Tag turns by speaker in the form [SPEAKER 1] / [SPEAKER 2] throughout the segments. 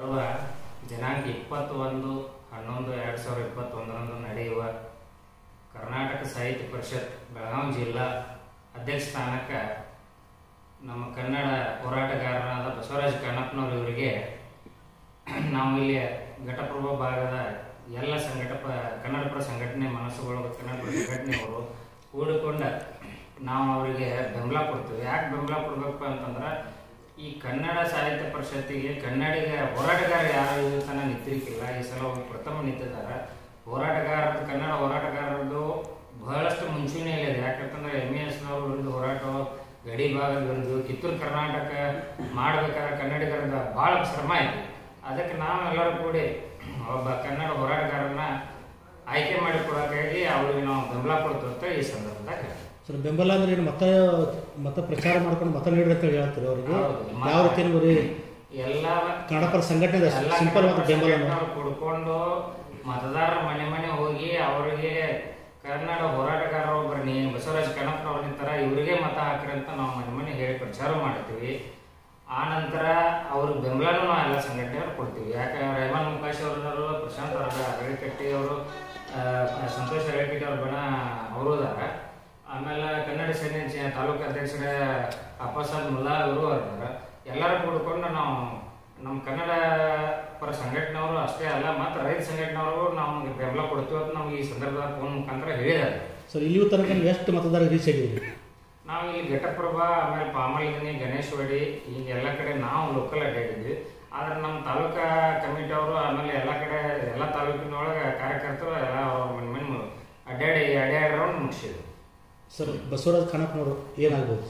[SPEAKER 1] ಪರ್ವ ದಿನಾಂಕ ಇಪ್ಪತ್ತೊಂದು ಹನ್ನೊಂದು ಎರಡು ಸಾವಿರದ ಇಪ್ಪತ್ತೊಂದರಂದು ನಡೆಯುವ ಕರ್ನಾಟಕ ಸಾಹಿತ್ಯ ಪರಿಷತ್ ಬೆಳಗಾವಿ ಜಿಲ್ಲಾ ಅಧ್ಯಕ್ಷ ಸ್ಥಾನಕ್ಕೆ ನಮ್ಮ ಕನ್ನಡ ಹೋರಾಟಗಾರರಾದ ಬಸವರಾಜ ಕಣ್ಣಪ್ಪನವರು ಇವರಿಗೆ ನಾವು ಇಲ್ಲಿ ಘಟಪ್ರಭಾ ಭಾಗದ ಎಲ್ಲ ಸಂಘಟ ಕನ್ನಡಪರ ಸಂಘಟನೆ ಮನಸ್ಸುಗಳು ಕನ್ನಡಪರ ಸಂಘಟನೆಯವರು ಕೂಡಿಕೊಂಡ ನಾವು ಅವರಿಗೆ ಬೆಂಬಲ ಕೊಡ್ತೀವಿ ಯಾಕೆ ಬೆಂಬಲ ಕೊಡ್ಬೇಕು ಅಂತಂದ್ರೆ ಈ ಕನ್ನಡ ಸಾಹಿತ್ಯ ಪರಿಷತ್ತಿಗೆ ಕನ್ನಡಿಗ ಹೋರಾಟಗಾರ ಯಾರು ಇದು ತನಕ ನಿಂತಿರ್ಕಿಲ್ಲ ಈ ಸಲ ಒಬ್ಬ ಪ್ರಥಮ ನಿಂತಿದ್ದಾರೆ ಹೋರಾಟಗಾರರು ಕನ್ನಡ ಹೋರಾಟಗಾರರದ್ದು ಬಹಳಷ್ಟು ಮುಂಚೂಣಿಯಲ್ಲಿದೆ ಯಾಕಂತಂದ್ರೆ ಎಮ್ ಎ ಎಸ್ನವ್ರ ವಿರುದ್ಧ ಹೋರಾಟ ಗಡಿ ಭಾಗದ ವಿರುದ್ಧ ಕಿತ್ತೂರು ಕರ್ನಾಟಕ ಮಾಡಬೇಕಾದ್ರೆ ಕನ್ನಡಿಗರದ ಭಾಳ ಶ್ರಮ ಇದೆ ಅದಕ್ಕೆ ನಾವೆಲ್ಲರೂ ಕೂಡಿ ಒಬ್ಬ ಕನ್ನಡ ಹೋರಾಟಗಾರನ ಆಯ್ಕೆ ಮಾಡಿಕೊಡೋಕ್ಕಾಗಿ ಅವ್ರಿಗೆ ನಾವು ಬೆಂಬಲ ಕೊಡ್ತೀವಿ ಅಂತ ಈ ಸಂದರ್ಭದಾಗ ಹೇಳ್ತೀನಿ.
[SPEAKER 2] ಸರ್ ಬೆಂಬಲ ಅಂದ್ರೆ ಏನು ಮತ ಮತ ಪ್ರಚಾರ ಮಾಡ್ಕೊಂಡು ಮತ ನೀಡ್ರಿ ಅಂತ ಹೇಳಿ ಹೇಳ್ತಾರೆ ಅವರಿಗೆ
[SPEAKER 1] ಹೌದು.
[SPEAKER 2] ಯಾವ ರೀತಿ ಬರೀ
[SPEAKER 1] ಎಲ್ಲ
[SPEAKER 2] ಕನ್ನಡಪರ ಸಂಘಟನೆ
[SPEAKER 1] ಎಲ್ಲ
[SPEAKER 2] ಸಿಂಪಲ್ ಮತ್ತು ಬೆಂಬಲ
[SPEAKER 1] ಸಂಘಟನೆಯವ್ರು ಕುಡ್ಕೊಂಡು ಮತದಾರರ ಮನೆ ಮನೆ ಹೋಗಿ ಅವರಿಗೆ ಕನ್ನಡ ಹೋರಾಟಗಾರರು ಒಬ್ಬರು ನೀ ಬಸವರಾಜ ಕಣ್ಣಪ್ಪನವ್ರು ನಿಂತಾರ ಇವರಿಗೆ ಮತ ಹಾಕ್ರಿ ಅಂತ ನಾವು ಮನೆ ಮನೆ ಹೇಳಿ ಪ್ರಚಾರ ಮಾಡ್ತೀವಿ ಆ ನಂತರ ಅವ್ರಿಗೆ ಬೆಂಬಲನೂ ನಾವು ಎಲ್ಲ ಸಂಘಟನೆಯವ್ರು ಕೊಡ್ತೀವಿ ಯಾಕೆ ರೇಮನ್ ಮುಖಾಶ್ ಅವರು ಪ್ರಶಾಂತ್ ಅವ್ರ ಅರಳಿಕಟ್ಟಿ ಅವರು ಸಂತೋಷ್ ಅರಳಿಕಟ್ಟಿ ಅವ್ರ ಬಣ ಅವರು ಅದಾರ ಆಮೇಲೆ ಕನ್ನಡ ಸೇನೆ ಜ- ತಾಲೂಕು ಅಧ್ಯಕ್ಷರ ಅಪ್ಪಸಾದ್ ಮುಲ್ಲಾ ಅವರು ಅದಾರ ಎಲ್ಲರೂ ಕೂಡ್ಕೊಂಡು ನಾವು ನಮ್ಮ ಕನ್ನಡ ಪರ ಸಂಘಟನೆಯವರು ಅಷ್ಟೇ ಅಲ್ಲ ಮತ್ತು ರೈತ ಸಂಘಟನೆಯವರು ನಮ್ಗೆ ಬೆಂಬಲ ಕೊಡ್ತೀವಿ ಅಂತ ನಮ್ಗೆ ಈ ಸಂದರ್ಭದಾಗ ಫೋನ್ ಮುಖಾಂತರ ಹೇಳಿದ್ದಾರೆ
[SPEAKER 2] ಸರ್ ಇಲ್ಲಿಯೂ ತನಕ ನೀವು ಎಷ್ಟು ಮತದಾರ ರೀಚ್ ಆಗಿದ್ದೀರಿ
[SPEAKER 1] ನಾವು ಇಲ್ಲಿ ಘಟಪ್ರಭಾ ಆಮೇಲೆ ಪಾಮಲಿಗಿನಿ ಗಣೇಶವಾಡಿ ಹೀಗೆ ಎಲ್ಲ ಕಡೆ ನಾವು ಲೋಕಲ್ ಅಡ್ಡಾಡಿದ್ವಿ ಆದ್ರೆ ನಮ್ಮ ತಾಲೂಕಾ ಕಮಿಟಿ ಅವರು ಆಮೇಲೆ ಎಲ್ಲ ಕಡೆ ಎಲ್ಲ ತಾಲೂಕಿನೊಳಗೆ ಕಾರ್ಯಕರ್ತರು ಎಲ್ಲ ಅವ್ರ ಮನೆ ಮನೆ ಅಡ್ಡಾಡಿ ಅಡ್ಡಾಡಿ ರೌಂಡ್ ಮುಗಿಸಿದ್ವಿ
[SPEAKER 2] ಸರ್ ಬಸವರಾಜ ಖಾನಪ್ಪನವರು ಏನಾಗ್ಬೋದು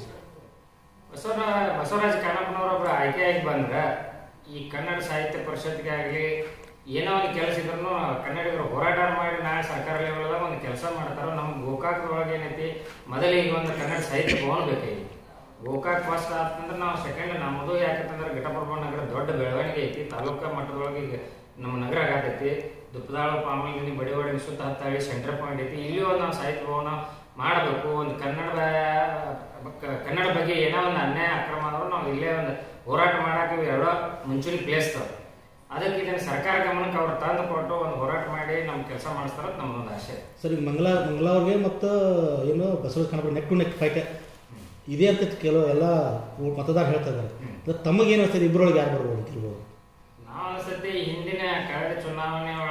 [SPEAKER 1] ಬಸವರ ಬಸವರಾಜ ಕಣ್ಣಪ್ಪನವರೊಬ್ಬರು ಆಯ್ಕೆಯಾಗಿ ಬಂದ್ರೆ ಈ ಕನ್ನಡ ಸಾಹಿತ್ಯ ಪರಿಷತ್ಗೆ ಆಗಲಿ ಏನೋ ಒಂದು ಕೆಲಸ ಇದ್ರೂ ಕನ್ನಡಿಗರು ಹೋರಾಟ ಮಾಡಿ ನಾಳೆ ಸರ್ಕಾರ ಲೆವೆಲ್ದಾಗ ಒಂದು ಕೆಲಸ ಮಾಡ್ತಾರೋ ನಮ್ಮ ಗೋಕಾಕದೊಳಗೆ ಏನೈತಿ ಮೊದಲಿಗೆ ಒಂದು ಕನ್ನಡ ಸಾಹಿತ್ಯ ಭವನ ಬೇಕಾಗಿ ಗೋಕಾಕ್ ಫಸ್ಟ್ ಆತಂದ್ರೆ ನಾವು ಸೆಕೆಂಡ್ ನಮ್ಮದು ಯಾಕಂತಂದ್ರೆ ಘಟಪ್ರಭಾ ನಗರ ದೊಡ್ಡ ಬೆಳವಣಿಗೆ ಐತಿ ತಾಲೂಕಾ ಮಟ್ಟದೊಳಗೆ ಈಗ ನಮ್ಮ ನಗರ ಆಗತೈತಿ ದುಪ್ಪದಾಳು ಪಾಮಲ್ಗಿನಿ ಬಡಿವಾಡಿ ಸುತ್ತ ಹತ್ತಾಳಿ ಸೆಂಟರ್ ಪಾಯಿಂಟ್ ಐತಿ ಇಲ್ಲಿ ಒಂದು ನಾವು ಸಾಹಿತ್ಯ ಭವನ ಮಾಡಬೇಕು ಒಂದು ಕನ್ನಡ ಬ- ಕನ್ನಡ ಬಗ್ಗೆ ಏನೋ ಒಂದು ಅನ್ಯಾಯ ಅಕ್ರಮ ಆದ್ರೂ ನಾವು ಇಲ್ಲೇ ಒಂದು ಹೋರಾಟ ಮಾಡಕ್ಕೆ ಇವು ಎರಡೋ ಮುಂಚೂಣಿ ಪ್ಲೇಸ್ ತಾವ ಅದಕ್ಕೆ ಇದನ್ನು ಸರ್ಕಾರ ಗಮನಕ್ಕೆ ಅವ್ರು ತಂದು ಕೊಟ್ಟು ಒಂದು ಹೋರಾಟ ಮಾಡಿ ನಮ್ಮ ಕೆಲಸ ಮಾಡಿಸ್ತಾರ ಅಂತ ನಮ್ಮದೊಂದು ಆಸೆ
[SPEAKER 2] ಸರ್ ಈಗ ಮಂಗಲ ಮಂಗಳವ್ರಿಗೆ ಮತ್ತು ಏನು Basavaraj Khanappa neck to neck fight ಇದೆ ಅಂತ ಕೆಲವು ಎಲ್ಲ ಮತದಾರ ಹೇಳ್ತಾ ಇದ್ದಾರೆ ಅದು ತಮಗೇನು ಅನ್ಸ್ತದೆ ಇಬ್ಬರೊಳಗೆ ಯಾರು ಬರ್ಬೋದು ಗೆಲ್ಬೋದು
[SPEAKER 1] ನಾವು ಅನ್ಸತ್ತೆ ಹಿಂದಿನ ಕಳೆದ ಚುನಾವಣೆ ಒಳಗೆ